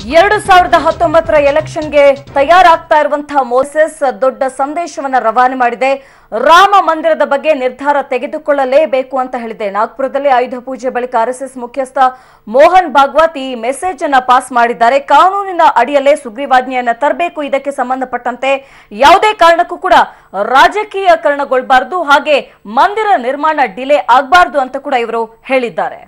ಎರಡು ಸಾವಿರದ ಹತ್ತೊಂಬತ್ತರ ಎಲೆಕ್ಷನ್ಗೆ ತಯಾರಾಗ್ತಾ ಇರುವಂತಹ ಮೋಸೆಸ್ ದೊಡ್ಡ ಸಂದೇಶವನ್ನ ರವಾನೆ ಮಾಡಿದೆ ರಾಮ ಮಂದಿರದ ಬಗ್ಗೆ ನಿರ್ಧಾರ ತೆಗೆದುಕೊಳ್ಳಲೇಬೇಕು ಅಂತ ಹೇಳಿದೆ ನಾಗ್ಪುರದಲ್ಲಿ ಆಯುಧ ಪೂಜೆ ಬಳಿಕ ಆರ್ಎಸ್ಎಸ್ ಮುಖ್ಯಸ್ಥ ಮೋಹನ್ ಭಾಗವತ್ ಈ ಮೆಸೇಜ್ ಅನ್ನ ಪಾಸ್ ಮಾಡಿದ್ದಾರೆ ಕಾನೂನಿನ ಅಡಿಯಲ್ಲೇ ಸುಗ್ರೀವಾಜ್ಞೆಯನ್ನ ತರಬೇಕು ಇದಕ್ಕೆ ಸಂಬಂಧಪಟ್ಟಂತೆ ಯಾವುದೇ ಕಾರಣಕ್ಕೂ ಕೂಡ ರಾಜಕೀಯಕರಣಗೊಳ್ಬಾರ್ದು ಹಾಗೆ ಮಂದಿರ ನಿರ್ಮಾಣ ಡಿಲೇ ಆಗಬಾರ್ದು ಅಂತ ಕೂಡ ಇವರು ಹೇಳಿದ್ದಾರೆ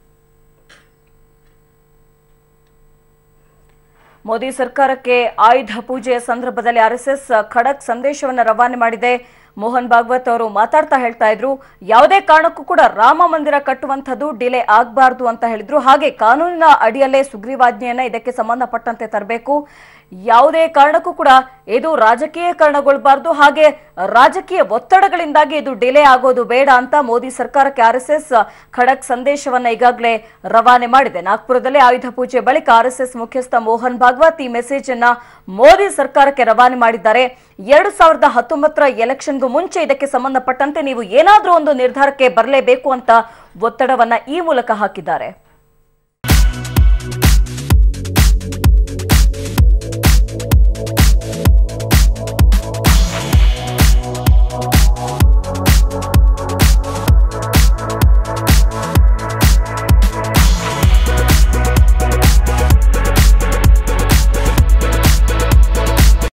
ಮೋದಿ ಸರ್ಕಾರಕ್ಕೆ ಆಯುಧ ಪೂಜೆಯ ಸಂದರ್ಭದಲ್ಲಿ ಆರ್ಎಸ್ಎಸ್ ಖಡಕ್ ಸಂದೇಶವನ್ನು ರವಾನೆ ಮಾಡಿದೆ ಮೋಹನ್ ಭಾಗವತ್ ಅವರು ಮಾತಾಡ್ತಾ ಹೇಳ್ತಾ ಇದ್ರು ಯಾವುದೇ ಕಾರಣಕ್ಕೂ ಕೂಡ ರಾಮ ಮಂದಿರ ಕಟ್ಟುವಂಥದ್ದು ಡಿಲೇ ಆಗಬಾರ್ದು ಅಂತ ಹೇಳಿದ್ರು ಹಾಗೆ ಕಾನೂನಿನ ಅಡಿಯಲ್ಲೇ ಸುಗ್ರೀವಾಜ್ಞೆಯನ್ನ ಇದಕ್ಕೆ ಸಂಬಂಧಪಟ್ಟಂತೆ ತರಬೇಕು ಯಾವುದೇ ಕಾರಣಕ್ಕೂ ಕೂಡ ಇದು ರಾಜಕೀಯಕರಣಗೊಳ್ಬಾರ್ದು ಹಾಗೆ ರಾಜಕೀಯ ಒತ್ತಡಗಳಿಂದಾಗಿ ಇದು ಡಿಲೇ ಆಗೋದು ಬೇಡ ಅಂತ ಮೋದಿ ಸರ್ಕಾರಕ್ಕೆ ಆರ್ಎಸ್ಎಸ್ ಖಡಕ್ ಸಂದೇಶವನ್ನ ಈಗಾಗಲೇ ರವಾನೆ ಮಾಡಿದೆ ನಾಗ್ಪುರದಲ್ಲಿ ಆಯುಧ ಪೂಜೆ ಬಳಿಕ ಆರ್ಎಸ್ಎಸ್ ಮುಖ್ಯಸ್ಥ ಮೋಹನ್ ಭಾಗವತ್ ಈ ಮೆಸೇಜ್ ಅನ್ನ ಮೋದಿ ಸರ್ಕಾರಕ್ಕೆ ರವಾನೆ ಮಾಡಿದ್ದಾರೆ ಎರಡು ಸಾವಿರದ ಹತ್ತೊಂಬತ್ತರ ಎಲೆಕ್ಷನ್ಗೂ ಮುಂಚೆ ಇದಕ್ಕೆ ಸಂಬಂಧಪಟ್ಟಂತೆ ನೀವು ಏನಾದ್ರೂ ಒಂದು ನಿರ್ಧಾರಕ್ಕೆ ಬರಲೇಬೇಕು ಅಂತ ಒತ್ತಡವನ್ನ ಈ ಮೂಲಕ ಹಾಕಿದ್ದಾರೆ